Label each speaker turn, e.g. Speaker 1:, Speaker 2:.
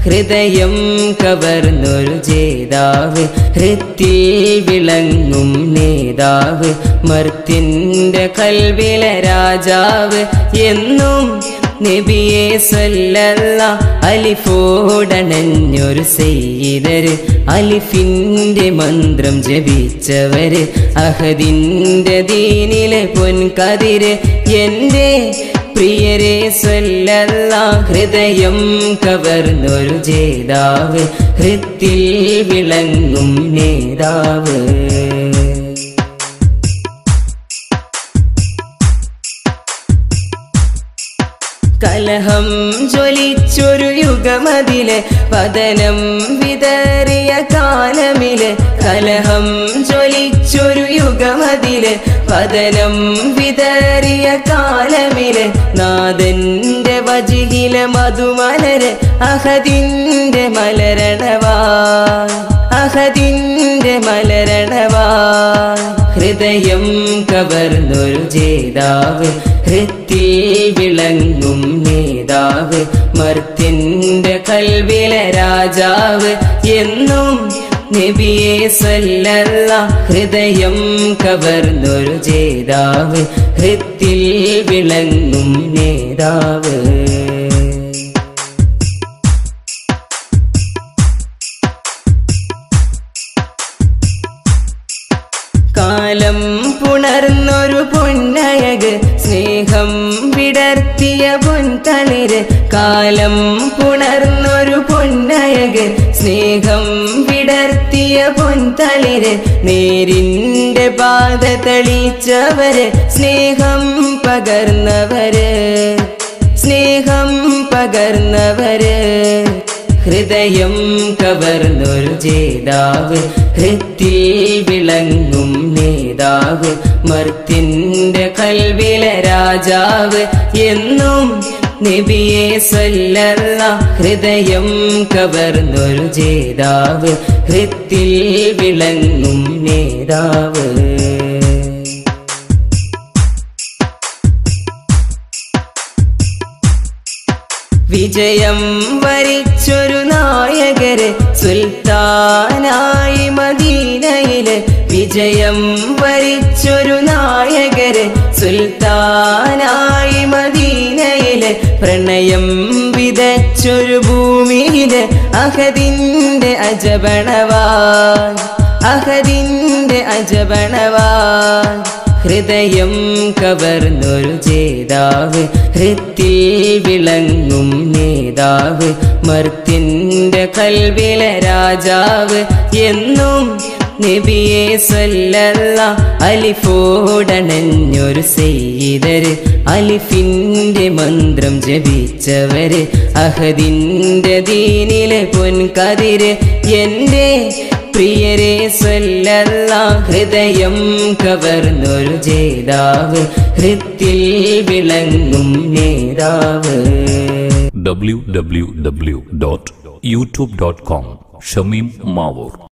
Speaker 1: ഹൃദയം കവർന്നൊരു ജേതാവ് ഹൃത്തിൽ വിളങ്ങും നേതാവ് മർത്തിൻ്റെ കൽവിലെ രാജാവ് എന്നും നബിയെ സല്ലല്ല അലിഫോടണഞ്ഞൊരു സെയ്തര് അലിഫിന്റെ മന്ത്രം ജപിച്ചവര് അഹദിന്റെ ദീനിലെ പൊൻകതിര് എന്റെ പ്രിയരെ സല്ലല്ല ഹൃദയം കവർന്നൊരു ജേതാവ് ഹൃത്തിൽ വിളങ്ങും നേതാവ് കലഹം ജ്വലിച്ചൊരു യുഗമതിലെ പതനം വിതറിയ കാലമിലെ കലഹം ജ്വലിച്ചൊരു യുഗമതിലെ പതനം വിതറിയ കാലമിലെ നാഥന്റെ വജിഹിലെ മധുമലര് അഹദിന്റെ മലരണവാ അഹദിന്റെ മലരണവാ ഹൃദയം കവർന്നൊരു ജേതാവ് ഹൃത്തിൽ വിളങ്ങും നേതാവ് മർത്തിൻ്റെ കൽവിലെ രാജാവ് എന്നും നബിയെ സല്ലല്ല ഹൃദയം കവർന്നൊരു ജേതാവ് ഹൃത്തിൽ വിളങ്ങും നേതാവ് കാലം പുണർന്നൊരു പൊന്നഴക് സ്നേഹം വിടർത്തിയ പൊൻതളിര് കാലം പുണർന്നൊരു പൊന്നഴക് സ്നേഹം വിടർത്തിയ പൊൻതളിര് നേരിൻ്റെ പാത തെളിച്ചവര് സ്നേഹം പകർന്നവര് സ്നേഹം പകർന്നവര് ഹൃദയം കവർന്നൊരു ജേതാവ് ഹൃത്തിൽ വിളങ്ങും നേതാവ് മർത്തിൻ്റെ കൽവിലെ രാജാവ് എന്നും നബിയെ സല്ലല്ല ഹൃദയം കവർന്നൊരു ജേതാവ് ഹൃത്തിൽ വിളങ്ങും നേതാവ് വിജയം വരിച്ചൊരു നായകര് സുൽത്താനായി മദീനയില് വിജയം വരിച്ചൊരു നായകര് സുൽത്താനായി മദീനയില് പ്രണയം വിതച്ചൊരു ഭൂമിയില് അഹദിന്റെ അജബണവാൻ അഹദിന്റെ അജബണവാൻ ഹൃദയം കവർന്നൊരു ജേതാവ് ഹൃത്തിൽ വിളങ്ങും നേതാവ് മർത്തിൻ്റെ കൽവിലെ രാജാവ് എന്നും നബിയെ സല്ലല്ല അലിഫോടണഞ്ഞൊരു സെയ്തര് അലിഫിന്റെ മന്ത്രം ജപിച്ചവര് അഹദിന്റെ ദീനിലെ പൊൻകതിര് എന്റെ പ്രിയരെ സല്ലല്ല ഹൃദയം കവർന്നൊരു ജേതാവ് ഹൃത്തിൽ വിളങ്ങും നേതാവ്
Speaker 2: www.youtube.com ഷമീം മാവൂർ